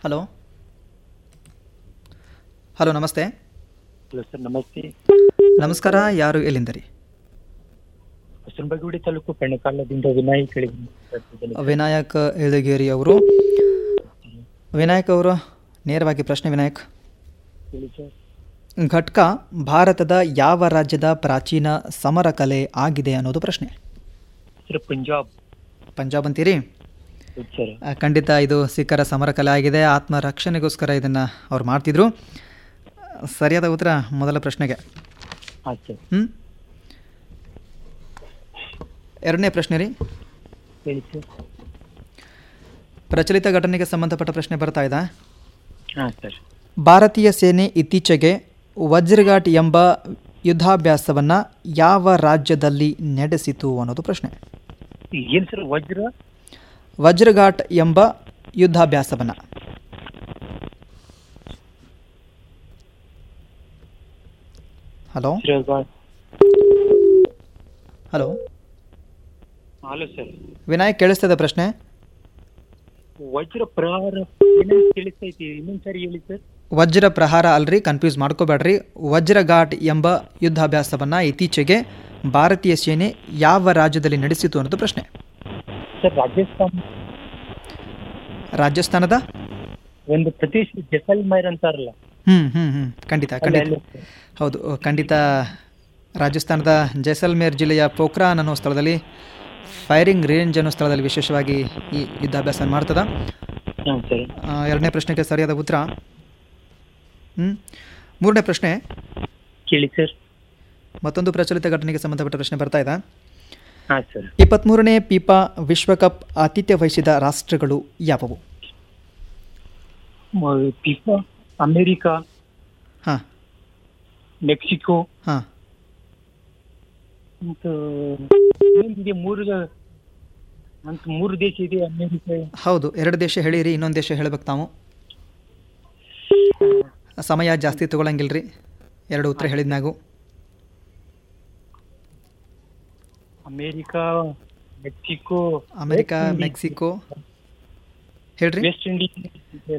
Hello hello ನಮಸ್ತೆ hello sir ನಮಸ್ತೆ ನಮಸ್ಕಾರ ಯಾರು ಎಲ್ಲಿಂದ ರೀ ಹೊಸನಬಾಗೇವಾಡಿ ತಾಲೂಕು ಪೆಣಕಾಲದಿಂದ ವಿನಾಯಕ್ ಹೇಳಿದ್ದೀನಿ ವಿನಾಯಕ್ ಎಳಗೇರಿ ಅವರು ವಿನಾಯಕ್ ಅವರು ನೇರವಾಗಿ ಪ್ರಶ್ನೆ ವಿನಾಯಕ್ ಹೇಳಿ ಸರ್ ಘಟ್ಕ ಭಾರತದ ಯಾವ ರಾಜ್ಯದ ಪ್ರಾಚೀನ ಸಮರ ಕಲೆ ಆಗಿದೆ ಅನ್ನೋದು ಪ್ರಶ್ನೆ ಸರ್ ಪಂಜಾಬ್ ಪಂಜಾಬ್ ಅಂತೀರಿ ಹೌದು ಸರ್ ಆ, ಖಂಡಿತ ಇದು ಸಿಖ್ಖರ ಸಮರ ಕಲೆ ಆಗಿದೆ ಆತ್ಮರಕ್ಷಣೆಗೋಸ್ಕರ ಇದನ್ನು ಅವ್ರು ಮಾಡ್ತಿದ್ರು ಸರಿಯಾದ ಉತ್ತರ ಮೊದಲ ಪ್ರಶ್ನೆಗೆ ಹಾಂ ಸರ್ ಹ್ಞೂ ಎರಡನೇ ಪ್ರಶ್ನೆ ರೀ ಹೇಳಿ ಸರ್ ಪ್ರಚಲಿತ ಘಟನೆಗೆ ಸಂಬಂಧಪಟ್ಟ ಪ್ರಶ್ನೆ ಬರ್ತಾ ಇದೆ ಹಾಂ ಸರ್ ಭಾರತೀಯ ಸೇನೆ ಇತ್ತೀಚೆಗೆ ವಜ್ರಘಾಟ್ ಎಂಬ ಯುದ್ಧಾಭ್ಯಾಸವನ್ನು ಯಾವ ರಾಜ್ಯದಲ್ಲಿ ನಡೆಸಿತು ಅನ್ನೋದು ಪ್ರಶ್ನೆ ಏನು ಸರ್ ವಜ್ರ ವಜ್ರಘಾಟ್ ಎಂಬ ಯುದ್ಧಾಭ್ಯಾಸವನ್ನು hello hello hello sir Vinayak ಕೇಳಿಸ್ತದೆ ಪ್ರಶ್ನೆ ವಜ್ರ ಪ್ರಹಾರ ಏನೇನು ಕೇಳಿಸ್ತೈತಿ ಇನ್ನೊಂದು ಸರಿ ಹೇಳಿ ಸರ್ ವಜ್ರ ಪ್ರಹಾರ ಅಲ್ರಿ ಕನ್ಫ್ಯೂಸ್ ಮಾಡ್ಕೋಬೇಡ್ರಿ ವಜ್ರಘಾಟ್ ಎಂಬ ಯುದ್ಧಾಭ್ಯಾಸವನ್ನು ಇತ್ತೀಚೆಗೆ ಭಾರತೀಯ ಸೇನೆ ಯಾವ ರಾಜ್ಯದಲ್ಲಿ ನಡೆಸಿತು ಅನ್ನೋದು ಪ್ರಶ್ನೆ ಸರ್ ರಾಜಸ್ಥಾನ್ ರಾಜಸ್ಥಾನದ ಒಂದು ಪ್ರದೇಶ ಜೈಸಲ್ಮೇರ್ ಅಂತಾರಲ್ಲ ಹ್ಮ್ ಹ್ಮ್ ಹ್ಮ್ ಖಂಡಿತ ಅಲ್ಲಿ ಖಂಡಿತ ಅಲ್ಲಿ ಸರ್. ಹೌದು ಖಂಡಿತ ರಾಜಸ್ಥಾನದ ಜೈಸಲ್ಮೇರ್ ಜಿಲ್ಲೆಯ ಪೋಖ್ರಾನ್ ಅನ್ನೋ ಸ್ಥಳದಲ್ಲಿ ಫೈರಿಂಗ್ ರೇಂಜ್ ಅನ್ನೋ ಸ್ಥಳದಲ್ಲಿ ವಿಶೇಷವಾಗಿ ಈ ಯುದ್ಧಾಭ್ಯಾಸ ಮಾಡ್ತದ ಹಾಂ ಸರ್ ಆ, ಎರಡನೇ ಪ್ರಶ್ನೆಗೆ ಸರಿಯಾದ ಉತ್ತರ ಹ್ಮ್ ಮೂರನೇ ಪ್ರಶ್ನೆ ಕೇಳಿ ಸರ್ ಮತ್ತೊಂದು ಪ್ರಚಲಿತ ಘಟನೆಗೆ ಸಂಬಂಧಪಟ್ಟ ಪ್ರಶ್ನೆ ಬರ್ತಾ ಇದೆ ಹಾಂ ಸರ್ ಇಪ್ಪತ್ತ್ಮೂರನೇ ಪೀಪಾ ವಿಶ್ವಕಪ್ ಆತಿಥ್ಯ ವಹಿಸಿದ ರಾಷ್ಟ್ರಗಳು ಯಾವುವು ಪಿಫಾ ಅಮೇರಿಕಾ ಹಾಂ ಮೆಕ್ಸಿಕೋ ಹಾಂ ಮತ್ತು ಇನ್ನೊಂದಿದೆ ಮೂರು ಅಂತ ಮೂರು ದೇಶ ಇದೆ ಅಮೇರಿಕಾ ಹೌದು ಎರಡು ದೇಶ ಹೇಳಿರಿ ಇನ್ನೊಂದು ದೇಶ ಹೇಳ್ಬೇಕು ತಾವು ಸಮಯ ಜಾಸ್ತಿ ತಗೊಳಂಗಿಲ್ರಿ ಎರಡು ಉತ್ತರ ಹೇಳಿದ್ನಾಗು ಅಮೇರಿಕಾ ಮೆಕ್ಸಿಕೋ ಅಮೆರಿಕ ಮೆಕ್ಸಿಕೋ ಹೇಳ್ರಿ ವೆಸ್ಟ್ ಇಂಡೀಸ್